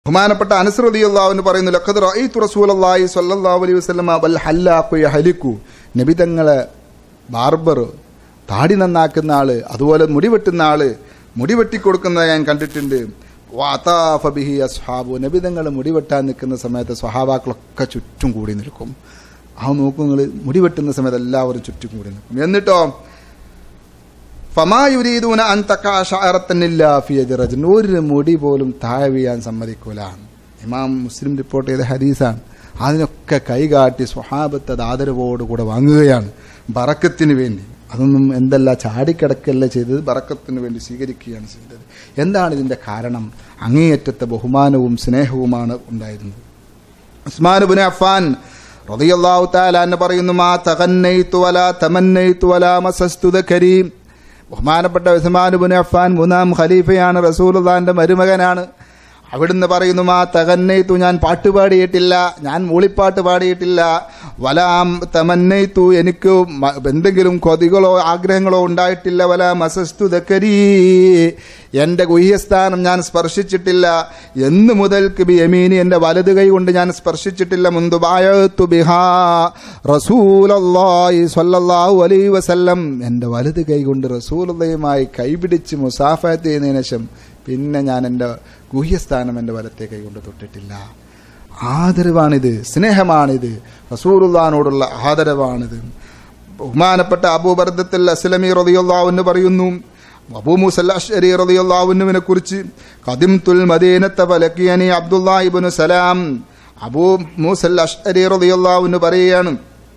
ബഹുമാനപ്പെട്ട അനസ് റളിയല്ലാഹു അൻഹു പറയുന്നു ലഖദ് റഅയ്തു റസൂലല്ലാഹി സ്വല്ലല്ലാഹു അലൈഹി വസല്ലമ വൽ ഹല്ലാഖു യഹലികു നബി തങ്ങളെ ബാർബർ താടി നന്നാക്കുന്ന ആള് അതുപോലെ മുടി വെട്ടുന്ന ആള് മുടി വെട്ടിക്കൊടുക്കുന്നത് ഞാൻ കണ്ടിട്ടുണ്ട് വാതാഫ ബിഹി അസ്ഹാബു നബി തങ്ങൾ മുടി വെട്ടാൻ നിൽക്കുന്ന സമയത്ത് സ്വഹാബാക്കളൊക്കെ ചുറ്റും കൂടി നിൽക്കും ആ നോക്കൂ നിങ്ങൾ മുടി വെട്ടുന്ന സമയത്ത് എല്ലാവരും ചുറ്റും കൂടി നിൽക്കും എന്നിട്ടോ ഫമായുരീദൂന അൻ തക്കാഷറത്തന്നില്ല ഫിയജറജൻ ഒരു മുടി പോലും താഴെ വീഴാൻ സമ്മതിക്കൂല ഇമാം മുസ്ലിം റിപ്പോർട്ട് ചെയ്ത ഹദീസാണ് അതിനൊക്കെ കൈകാട്ടി സ്വഹാബത്ത് അത് ആദരവോടുകൂടെ വാങ്ങുകയാണ് ബറക്കത്തിന് വേണ്ടി അതൊന്നും എന്തല്ല ചാടിക്കിടക്കല്ല ചെയ്തത് ബറക്കത്തിന് വേണ്ടി സ്വീകരിക്കുകയാണ് ചെയ്തത് എന്താണ് ഇതിന്റെ കാരണം അങ്ങേയറ്റത്തെ ബഹുമാനവും സ്നേഹവുമാണ് ഉണ്ടായിരുന്നത് ഉസ്മാനുബിന് അഫാൻ റളിയല്ലാഹു തആല എന്ന് പറയുന്നു മാ തഗന്നൈതു വലാ തമന്നൈതു വലാ മസസ്തു ദകരീം ബഹുമാനപ്പെട്ട ഉസ്മാനുബിന് അഫാൻ മൂന്നാം ഖലീഫയാണ് റസൂലുള്ളാന്റെ മരുമകനാണ് അവിടുന്ന് പറയുന്നു മാ തകന്നൈത്തു ഞാൻ പാട്ട് പാടിയിട്ടില്ല ഞാൻ മൂളിപ്പാട്ട് പാടിയിട്ടില്ല വലാം തമന്നൈത്തു എനിക്ക് മ- എന്തെങ്കിലും കൊതികളോ ആഗ്രഹങ്ങളോ ഉണ്ടായിട്ടില്ല വല മസസ്തു ദക്കരീ എന്റെ ഗുഹ്യസ്ഥാനം ഞാൻ സ്പർശിച്ചിട്ടില്ല എന്ന് മുതൽക്ക് ബി യമീനി എന്റെ വലത് കൈ കൊണ്ട് ഞാൻ സ്പർശിച്ചിട്ടില്ല മുന്തു ബായത്തു ബിഹാ റസൂലല്ലാഹി സ്വല്ലല്ലാഹു അലൈഹി വസല്ലം എന്റെ വലത് കൈ കൊണ്ട് റസൂലുള്ളയുമായി കൈപിടിച്ച് മുസാഫത്ത് ചെയ്യുന്നതിന് ശേഷം പിന്നെ ഞാൻ എൻ്റെ ഗുഹ്യസ്ഥാനം എൻ്റെ വലത്തെ കൈ കൊണ്ട് തൊട്ടിട്ടില്ല ആദരവാണിത് സ്നേഹമാണിത് റസൂലുള്ളാനോടുള്ള ആദരവാണിത് ബഹുമാനപ്പെട്ട അബൂബർദത്തിൽ അസ്ലമി റളിയല്ലാഹു പറയുന്നു അബൂ മൂസൽ അഷ്അരി റളിയല്ലാഹുവിനെ കുറിച്ച് ഖദിംതുൽ മദീനത്തെ ഫലക്കിയനി അബ്ദുല്ലാഹ് ഇബ്നു സലാം അബൂ മൂസൽ അഷ്അരി റളിയല്ലാഹു പറയുകയാണ്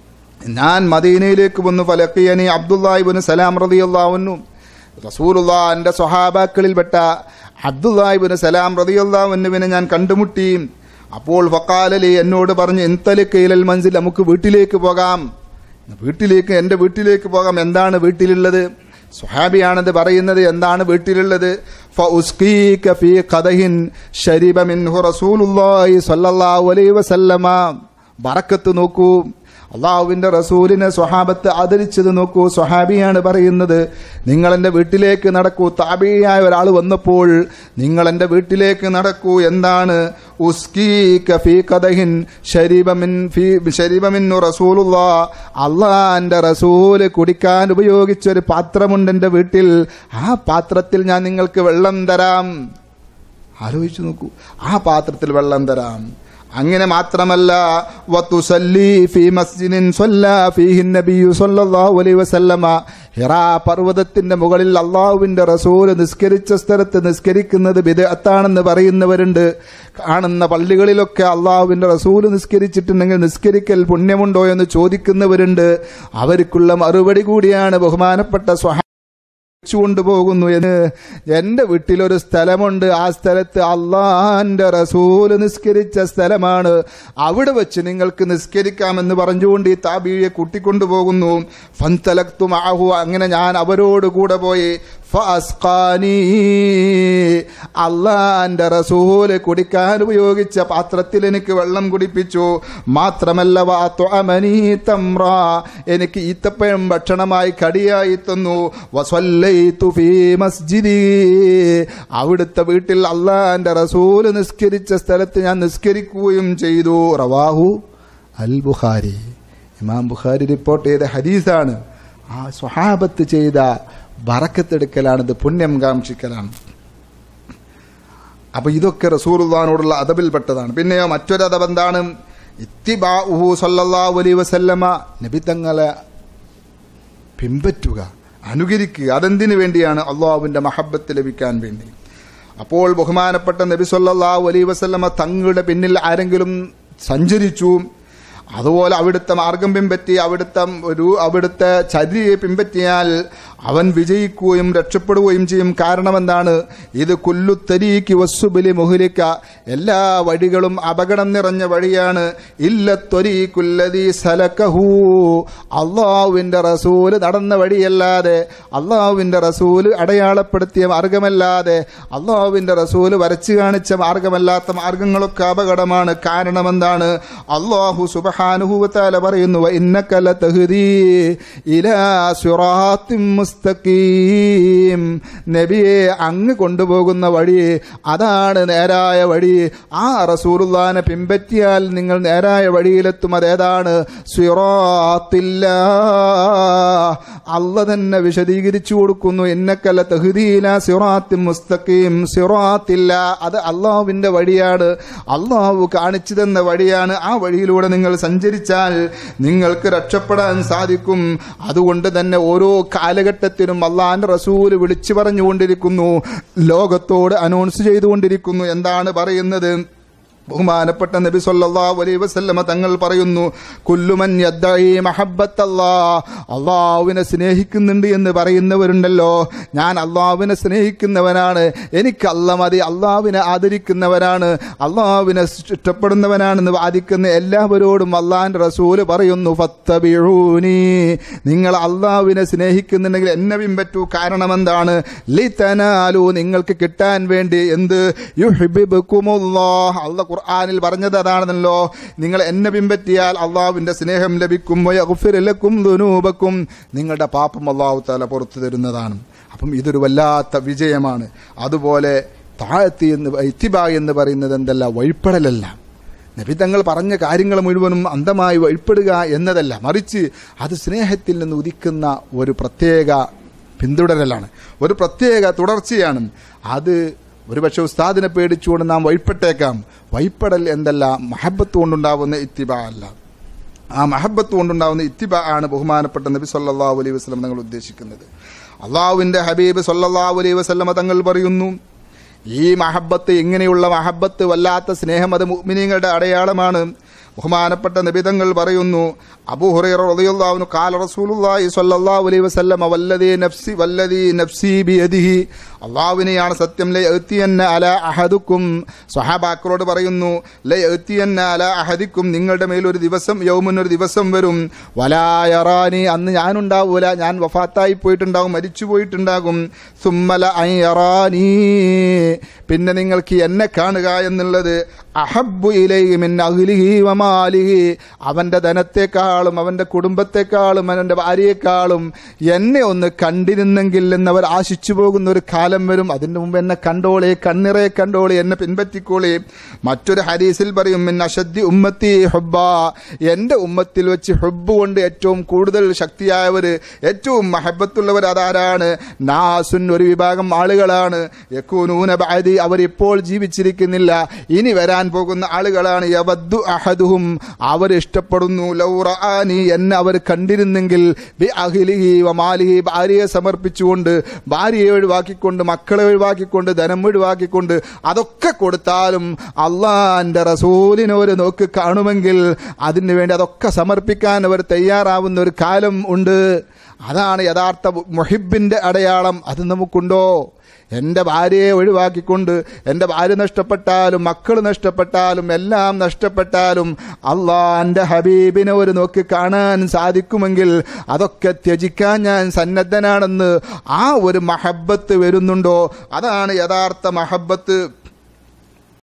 ഞാൻ മദീനയിലേക്ക് വന്നു ഫലക്കിയനി അബ്ദുല്ലാഹ് ഇബ്നു സലാം റളിയല്ലാഹു റസൂലുള്ളാന്റെ സ്വഹാബാക്കളിൽപ്പെട്ട അബ്ദുല്ലാഹിബിന് സലാം റതിയുല്ലാവിനെ ഞാൻ കണ്ടുമുട്ടി അപ്പോൾ ഫക്കാലലി എന്നോട് പറഞ്ഞു എന്തലിക്കയിലൽ മൻസിൽ നമുക്ക് വീട്ടിലേക്ക് പോകാം വീട്ടിലേക്ക് എൻ്റെ വീട്ടിലേക്ക് പോകാം എന്താണ് വീട്ടിലുള്ളത് സുഹാബിയാണത് പറയുന്നത് എന്താണ് വീട്ടിലുള്ളത് ഫഉസ്കീക ഫീ ഖദഹിൻ ശരിബ മിൻഹു റസൂലുള്ളാഹി സ്വല്ലല്ലാഹു അലൈഹി വസല്ലമ ബറക്കത്ത് നോക്കൂ അള്ളാഹുവിന്റെ റസൂലിനെ സ്വഹാബത്ത് ആദരിച്ചത് നോക്കൂ സ്വഹാബിയാണ് പറയുന്നത് നിങ്ങൾ എൻ്റെ വീട്ടിലേക്ക് നടക്കൂ താബിയായ ഒരാൾ വന്നപ്പോൾ നിങ്ങൾ എൻ്റെ വീട്ടിലേക്ക് നടക്കൂ എന്താണ് ഉസ്കീക ഫീ ഖദഹിൻ ശരീബമിൻ ഫീ ശരീബമിന്നു റസൂലുള്ളാ അള്ളാന്റെ റസൂല് കുടിക്കാൻ ഉപയോഗിച്ച ഒരു പാത്രമുണ്ട് എൻ്റെ വീട്ടിൽ ആ പാത്രത്തിൽ ഞാൻ നിങ്ങൾക്ക് വെള്ളം തരാം ആലോചിച്ചു നോക്കൂ ആ പാത്രത്തിൽ വെള്ളം തരാം അങ്ങനെ മാത്രമല്ല വത്തുസല്ലി ഫീ മസ്ജിദിൻ സ്വല്ലാ ഫീഹി നബിയു സ്വല്ലല്ലാഹു അലൈഹി വസല്ലമ ഹിറാ പർവ്വതത്തിന്റെ മുകളിൽ അള്ളാഹുവിന്റെ റസൂല് നിസ്കരിച്ച സ്ഥലത്ത് നിസ്കരിക്കുന്നത് ബിദഅത്താണെന്ന് പറയുന്നവരുണ്ട് കാണുന്ന പള്ളികളിലൊക്കെ അള്ളാഹുവിന്റെ റസൂല് നിസ്കരിച്ചിട്ടുണ്ടെങ്കിൽ നിസ്കരിക്കൽ പുണ്യമുണ്ടോ എന്ന് ചോദിക്കുന്നവരുണ്ട് അവർക്കുള്ള മറുപടി കൂടിയാണ് ബഹുമാനപ്പെട്ട സ്വഹ കൊണ്ടുപോകുന്നു എന്ന് എന്റെ വീട്ടിലൊരു സ്ഥലമുണ്ട് ആ സ്ഥലത്ത് അള്ളാന്റെ റസൂല് നിസ്കരിച്ച സ്ഥലമാണ് അവിടെ വെച്ച് നിങ്ങൾക്ക് നിസ്കരിക്കാമെന്ന് പറഞ്ഞുകൊണ്ട് ഈ താബീയെ കൂട്ടിക്കൊണ്ടുപോകുന്നു ഫന്തലക്തു മാഹു അങ്ങനെ ഞാൻ അവരോട് കൂടെ പോയി ഫഅസ്ഖാനി അള്ളാന്റെ റസൂല് കുടിക്കാൻ ഉപയോഗിച്ച പാത്രത്തിൽ എനിക്ക് വെള്ളം കുടിപ്പിച്ചു മാത്രമല്ല വാത്വഅമനീ തമ്ര എനിക്ക് ഈത്തപ്പഴം ഭക്ഷണമായി കടിയായി തന്നു വസല്ലൈതു ഫീ മസ്ജിദി അവിടുത്തെ വീട്ടിൽ അള്ളാന്റെ റസൂല് നിസ്കരിച്ച സ്ഥലത്ത് ഞാൻ നിസ്കരിക്കുകയും ചെയ്തു റവാഹു അൽ ബുഖാരി ഇമാം ബുഖാരി റിപ്പോർട്ട് ചെയ്ത ഹദീസാണ് ആ സ്വഹാബത്ത് ചെയ്ത ബറക്കത്തെടുക്കലാണിത് പുണ്യം കാക്ഷിക്കലാണ് അപ്പൊ ഇതൊക്കെ റസൂറുല്ലാനോടുള്ള അതബിൽപ്പെട്ടതാണ് പിന്നെയോ മറ്റൊരു അതബ് എന്താണ് ഇത്തിബാഉഹു സല്ലല്ലാഹു അലൈഹി വസല്ലമ നബി തങ്ങളെ പിൻപറ്റുക അനുകരിക്കുക അതെന്തിനു വേണ്ടിയാണ് അള്ളാഹുവിന്റെ മഹബത്ത് ലഭിക്കാൻ വേണ്ടി അപ്പോൾ ബഹുമാനപ്പെട്ട നബി സല്ലല്ലാഹു അലൈഹി വസല്ലമ തങ്ങളുടെ പിന്നിൽ ആരെങ്കിലും സഞ്ചരിച്ചു അതുപോലെ അവിടുത്തെ മാർഗം പിൻപറ്റി അവിടുത്തെ ഒരു അവിടുത്തെ ചര്യയെ പിൻപറ്റിയാൽ അവൻ വിജയിക്കുകയും രക്ഷപ്പെടുകയും ചെയ്യും കാരണം എന്താണ് ഇത് കുല്ലുത്തരീക്ക് വസ്സുബലി മുഹുലിക്ക എല്ലാ വഴികളും അപകടം നിറഞ്ഞ വഴിയാണ് ഇല്ലത്തൊരീക്കുല്ലതി സലക്കഹൂ അള്ളാഹുവിന്റെ റസൂല് നടന്ന വഴിയല്ലാതെ അള്ളാഹുവിന്റെ റസൂല് അടയാളപ്പെടുത്തിയ മാർഗമല്ലാതെ അള്ളാഹുവിന്റെ റസൂല് വരച്ചു കാണിച്ച മാർഗമല്ലാത്ത മാർഗങ്ങളൊക്കെ അപകടമാണ് കാരണം എന്താണ് അള്ളാഹു സുബഹാനുഭൂവത്താല പറയുന്നു ഇന്നക്കല തഹുദീ ഇലാ സിറാത്തിൻ മുസ്തഖീം നബിയെ അങ്ങ് കൊണ്ടുപോകുന്ന വഴി അതാണ് നേരായ വഴി ആ റസൂലുള്ളാനെ പിൻപറ്റിയാൽ നിങ്ങൾ നേരായ വഴിയിലെത്തും അതേതാണ് സിറാത്തില്ല അല്ല തന്നെ വിശദീകരിച്ചു കൊടുക്കുന്നു എന്നക്കല്ല തഹുദീല സിറാത്തി മുസ്തഖീം സിറാത്തില്ല അത് അള്ളാഹുവിന്റെ വഴിയാണ് അള്ളാഹു കാണിച്ചു തന്ന വഴിയാണ് ആ വഴിയിലൂടെ നിങ്ങൾ സഞ്ചരിച്ചാൽ നിങ്ങൾക്ക് രക്ഷപ്പെടാൻ സാധിക്കും അതുകൊണ്ട് തന്നെ ഓരോ കാലഘട്ടത്തിനും അള്ളാഹിന്റെ റസൂല് വിളിച്ചു പറഞ്ഞുകൊണ്ടിരിക്കുന്നു ലോകത്തോട് അനൗൺസ് ചെയ്തുകൊണ്ടിരിക്കുന്നു എന്താണ് പറയുന്നത് ബഹുമാനപ്പെട്ട നബി സല്ലല്ലാഹു അലൈഹി വസല്ലമ തങ്ങൾ പറയുന്നു കുല്ലുമൻ യദ്ദഈ മഹബ്ബത്തല്ലാ അള്ളാഹുവിനെ സ്നേഹിക്കുന്നുണ്ട് എന്ന് പറയുന്നവരുണ്ടല്ലോ ഞാൻ അള്ളാഹുവിനെ സ്നേഹിക്കുന്നവനാണ് എനിക്ക് അല്ല മതി അള്ളാഹുവിനെ ആദരിക്കുന്നവനാണ് അള്ളാഹുവിനെ ഇഷ്ടപ്പെടുന്നവനാണെന്ന് വാദിക്കുന്ന എല്ലാവരോടും അള്ളാഹിന്റെ റസൂല് പറയുന്നു ഫത്തബിഊനി നിങ്ങൾ അള്ളാഹുവിനെ സ്നേഹിക്കുന്നുണ്ടെങ്കിൽ എന്നെ പിൻപറ്റൂ കാരണം എന്താണ് ലിതനാലു നിങ്ങൾക്ക് കിട്ടാൻ വേണ്ടി എന്ത് യുഹിബ്ബുക്കുമുല്ലാഹ് അള്ളാഹ് ഖുർആനിൽ പറഞ്ഞത് അതാണെന്നല്ലോ നിങ്ങൾ എന്നെ പിൻപറ്റിയാൽ അള്ളാഹുവിന്റെ സ്നേഹം ലഭിക്കും വയഗ്ഫിറുലക്കും ദുനൂബക്കും നിങ്ങളുടെ പാപം അള്ളാഹു താല പുറത്തു തരുന്നതാണ് അപ്പം ഇതൊരു വല്ലാത്ത വിജയമാണ് അതുപോലെ താഴത്തി എന്ന് ഇത്തിബ എന്ന് പറയുന്നത് എന്തല്ല വഴിപ്പെടലല്ല നബി തങ്ങൾ പറഞ്ഞ കാര്യങ്ങൾ മുഴുവനും അന്ധമായി വഴിപ്പെടുക എന്നതല്ല മറിച്ച് അത് സ്നേഹത്തിൽ നിന്ന് ഉദിക്കുന്ന ഒരു പ്രത്യേക പിന്തുടരലാണ് ഒരു പ്രത്യേക തുടർച്ചയാണ് അത് ഒരുപക്ഷെ ഉസ്താദിനെ പേടിച്ചുകൊണ്ട് നാം വഴിപ്പെട്ടേക്കാം വഴിപ്പെടൽ എന്തല്ല മഹബത്ത് കൊണ്ടുണ്ടാവുന്ന ഇത്തിബ അല്ല ആ മഹബത്ത് കൊണ്ടുണ്ടാവുന്ന ഇത്തിബ ആണ് ബഹുമാനപ്പെട്ട നബി സല്ലല്ലാഹു അലൈഹി വസല്ലം തങ്ങൾ ഉദ്ദേശിക്കുന്നത് അള്ളാഹുവിന്റെ ഹബീബ് സല്ലല്ലാഹു അലൈഹി വസല്ലമ തങ്ങൾ പറയുന്നു ഈ മഹബത്ത് ഇങ്ങനെയുള്ള മഹബത്ത് വല്ലാത്ത സ്നേഹം അത് മുഅ്മിനീങ്ങളുടെ അടയാളമാണ് ബഹുമാനപ്പെട്ട നബിതങ്ങൾ പറയുന്നു അബൂ ഹുറൈറ റളിയല്ലാഹു ഖാല റസൂലുള്ളാഹി സ്വല്ലല്ലാഹു അലൈഹി വസല്ലം വല്ലദീ നഫ്സി വല്ലദീ നഫ്സി ബിയദിഹി അള്ളാഹുവിനെയാണ് സത്യം ലയത്തിയന്ന അല അഹദുക്കും സ്വഹാബാക്കളോട് പറയുന്നു ലയത്തിയന്ന അല അഹദിക്കും നിങ്ങളുടെ മേൽ ഒരു ദിവസം യൗമുൻ ഒരു ദിവസം വരും വലായറാനി അന്ന് ഞാനുണ്ടാവൂല ഞാൻ വഫാത്തായി പോയിട്ടുണ്ടാകും മരിച്ചു പോയിട്ടുണ്ടാകും സുമ്മല അയ്യറാനി പിന്നെ നിങ്ങൾക്ക് എന്നെ കാണുക എന്നുള്ളത് അഹബ്ബു ഇലൈഹി മിൻ അഹ്ലിഹി വമാലിഹി അവന്റെ ധനത്തെക്കാളും അവന്റെ കുടുംബത്തെക്കാളും അവന്റെ ഭാര്യയെക്കാളും എന്നെ ഒന്ന് കണ്ടിരുന്നെങ്കിൽ എന്നവർ ആശിച്ചു പോകുന്ന ഒരു കാലം വരും അതിന്റെ മുമ്പ് എന്നെ കണ്ടോളെ കണ്ണിറെ കണ്ടോളെ എന്നെ പിൻപറ്റിക്കോളെ മറ്റൊരു ഹരീസിൽ പറയും മിൻ അഷദ്ദി ഉമ്മത്തി ഹുബ്ബ എന്റെ ഉമ്മത്തിൽ വെച്ച് ഹുബ്ബ് കൊണ്ട് ഏറ്റവും കൂടുതൽ ശക്തിയായവര് ഏറ്റവും മഹബത്തുള്ളവർ അതാരാണ് നാസുൻ ഒരു വിഭാഗം ആളുകളാണ് യക്കൂനൂന ബഅദി അവർ ഇപ്പോൾ ജീവിച്ചിരിക്കുന്നില്ല ഇനി വരാൻ പോകുന്ന ആളുകളാണ് യവദ്ദു അഹദുഹും അവർ ഇഷ്ടപ്പെടുന്നു ലൗറാനി എന്നെ അവർ കണ്ടിരുന്നെങ്കിൽ ബി അഹിലിഹി വമാലിഹി ഭാര്യയെ സമർപ്പിച്ചുകൊണ്ട് ഭാര്യയെ ഒഴിവാക്കിക്കൊണ്ട് മക്കളെ ഒഴിവാക്കിക്കൊണ്ട് ധനം ഒഴിവാക്കിക്കൊണ്ട് അതൊക്കെ കൊടുത്താലും അള്ളാന്റെ റസൂലിനെ ഒരു നോക്ക് കാണുമെങ്കിൽ അതിനു വേണ്ടി അതൊക്കെ സമർപ്പിക്കാൻ അവർ തയ്യാറാവുന്ന ഒരു കാലം ഉണ്ട് അതാണ് യഥാർത്ഥ മുഹിബിന്റെ അടയാളം അത് നമുക്കുണ്ടോ എൻ്റെ ഭാര്യയെ ഒഴിവാക്കിക്കൊണ്ട് എൻ്റെ ഭാര്യ നഷ്ടപ്പെട്ടാലും മക്കൾ നഷ്ടപ്പെട്ടാലും എല്ലാം നഷ്ടപ്പെട്ടാലും അള്ളാന്റെ ഹബീബിനെ ഒരു നോക്കി കാണാൻ സാധിക്കുമെങ്കിൽ അതൊക്കെ ത്യജിക്കാൻ ഞാൻ സന്നദ്ധനാണെന്ന് ആ ഒരു മഹബത്ത് വരുന്നുണ്ടോ അതാണ് യഥാർത്ഥ മഹബത്ത്